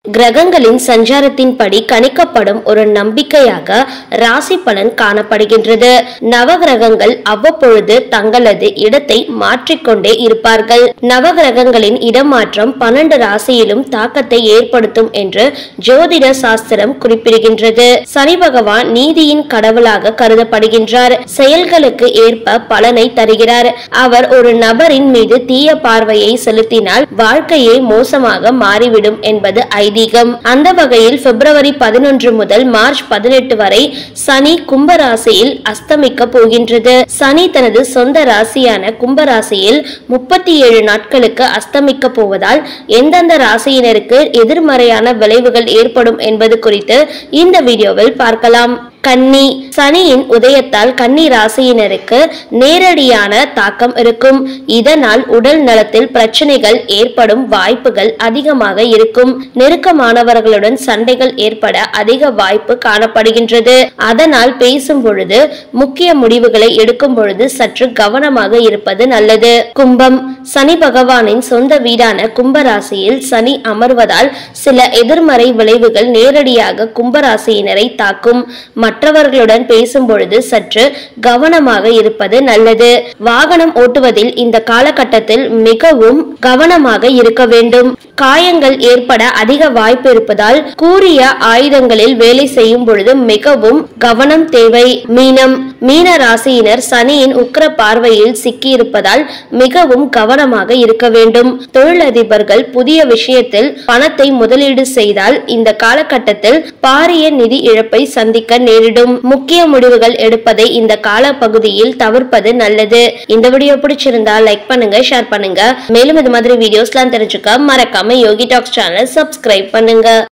கிரகங்களின் சஞ்சாரத்தின்படி கணிக்கப்படும் ஒரு நம்பிக்கையாக ராசி பலன் காணப்படுகின்றது நவகிரகங்கள் அவ்வப்பொழுது தங்களது இடத்தை மாற்றிக்கொண்டே இருப்பார்கள் நவகிரகங்களின் இடமாற்றம் பன்னெண்டு ராசியிலும் தாக்கத்தை ஏற்படுத்தும் என்று ஜோதிட சாஸ்திரம் குறிப்பிடுகின்றது சனி பகவான் நீதியின் கடவுளாக கருதப்படுகின்றார் செயல்களுக்கு ஏற்ப பலனை தருகிறார் அவர் ஒரு நபரின் மீது தீய பார்வையை செலுத்தினால் வாழ்க்கையே மோசமாக மாறிவிடும் என்பது ஐதீகம் அந்த வகையில் பிப்ரவரி பதினொன்று முதல் மார்ச் பதினெட்டு வரை சனி கும்பராசியில் அஸ்தமிக்க போகின்றது சனி தனது சொந்த ராசியான கும்பராசியில் முப்பத்தி ஏழு நாட்களுக்கு அஸ்தமிக்க போவதால் எந்தெந்த ராசியினருக்கு எதிர்மறையான விளைவுகள் ஏற்படும் என்பது குறித்து இந்த வீடியோவில் பார்க்கலாம் கன்னி சனியின் உதயத்தால் கன்னி ராசியினருக்கு நேரடியான தாக்கம் இருக்கும் இதனால் உடல் நலத்தில் பிரச்சனைகள் ஏற்படும் வாய்ப்புகள் அதிகமாக இருக்கும் நெருக்கமானவர்களுடன் சண்டைகள் ஏற்பட அதிக வாய்ப்பு காணப்படுகின்றது அதனால் பேசும் பொழுது முக்கிய முடிவுகளை எடுக்கும் பொழுது சற்று கவனமாக இருப்பது நல்லது கும்பம் சனி பகவானின் சொந்த வீடான கும்பராசியில் சனி அமர்வதால் சில எதிர்மறை விளைவுகள் நேரடியாக கும்பராசியினரை தாக்கும் மற்றவர்களுடன் பேசும் பொழுது சற்று கவனமாக இருப்பது நல்லது வாகனம் ஓட்டுவதில் இந்த காலகட்டத்தில் மிகவும் கவனமாக இருக்க வேண்டும் காயங்கள் ஏற்பட அதிக வாய்ப்பு இருப்பதால் கூறிய ஆயுதங்களில் வேலை செய்யும் பொழுது மிகவும் கவனம் தேவை மீனம் மீன ராசியினர் சனியின் உக்கிர பார்வையில் சிக்கியிருப்பதால் மிகவும் கவனமாக இருக்க வேண்டும் தொழிலதிபர்கள் புதிய விஷயத்தில் பணத்தை முதலீடு செய்தால் இந்த காலகட்டத்தில் பாரிய நிதி இழப்பை சந்திக்க நேரிடும் முக்கிய முடிவுகள் எடுப்பதை இந்த கால பகுதியில் தவிர்ப்பது நல்லது இந்த வீடியோ பிடிச்சிருந்தா லைக் பண்ணுங்க ஷேர் பண்ணுங்க மேலும் இது மாதிரி வீடியோஸ்லாம் தெரிஞ்சுக்க மறக்காம யோகி டாக்ஸ் சேனல் சப்ஸ்கிரைப் பண்ணுங்க